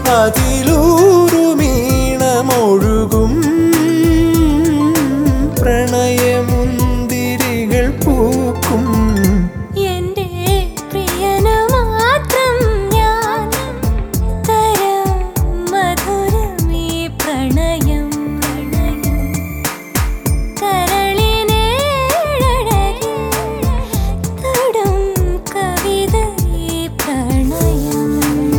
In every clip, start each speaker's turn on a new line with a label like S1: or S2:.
S1: അതിലൂറുമീണമൊഴുകും പ്രണയമുന്തിരികൾ പൂക്കും
S2: എന്റെ പ്രിയനു മാത്രം ഞാൻ തരം മധുരമീ പ്രണയം കരളിനേഴഴകിൽ തൊടും കവിത ഈ പ്രണയം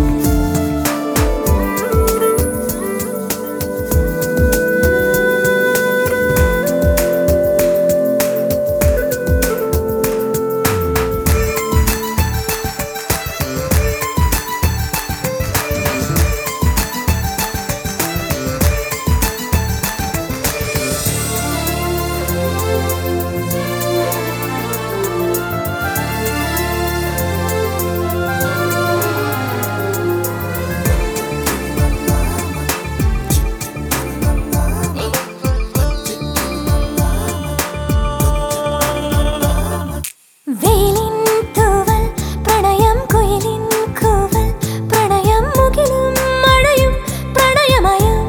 S2: വെയിലിൻ തൂവൽ പ്രണയം കുയിലിൻ കൂവൽ പ്രണയം മുകിലും മഴയും പ്രണയമയം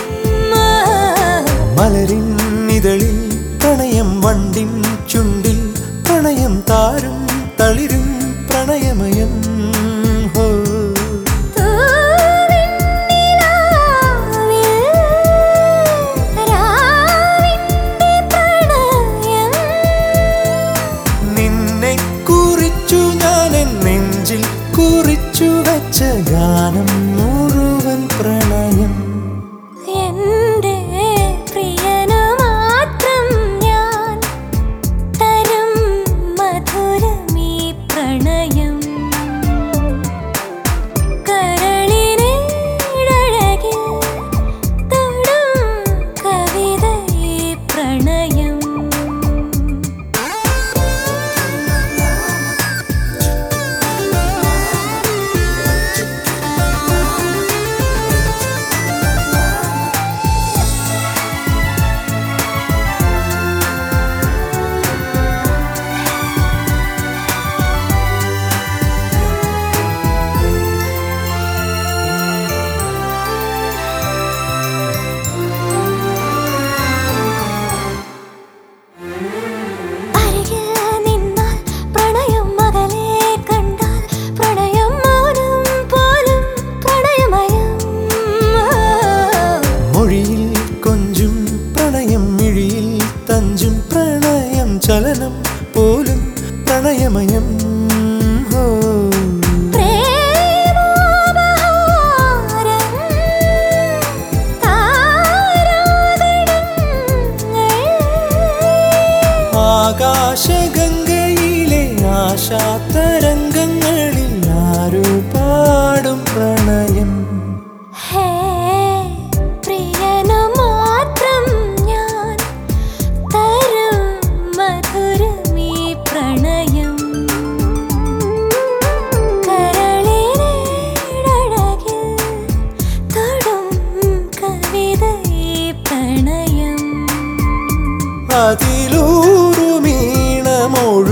S1: മലരിൻ ഇതളിൽ പ്രണയം വണ്ടിൻ ചുണ്ടിൽ പ്രണയം താരും തളിരും പ്രണയമയം ഹോ
S2: തൂവിൻ നിലാവിൽ രാവിന്റെ പ്രണയം
S1: നിന്നെ കുറിച്ചു ഞാൻ എൻ നെഞ്ചിൽ കുറിച്ചു വെച്ച ഗാനം മുഴുവൻ പ്രണയം
S2: എന്റെ പ്രിയനു മാത്രം ഞാൻ തരും മധുരമീ പ്രണയം കരളിനേഴഴകിൽ തൊടും കവിത ഈ പ്രണയം അരികിൽ നിന്നാൽ പ്രണയം മകളെ കണ്ടാൽ പ്രണയം മൗനം പോലും പ്രണയമയം
S1: മൊഴിയിൽ കൊഞ്ചും പ്രണയം മിഴിയിൽ തഞ്ചും പ്രണയം ചലനം പോലും പ്രണയമയം ഹോ
S2: പ്രേമോപഹാരം താരാഗണങ്ങൾ
S1: ആകാശഗംഗയിലെ ആശാതരംഗങ്ങളിൽ ആരു പാടും പ്രണയം
S2: ഹേ പ്രിയനു മാത്രം ഞാൻ തരും മധുരമീ പ്രണയം കരളിനേഴഴകിൽ തൊടും കവിത ഈ പ്രണയം
S1: അതിലൂറുമീണമൊഴു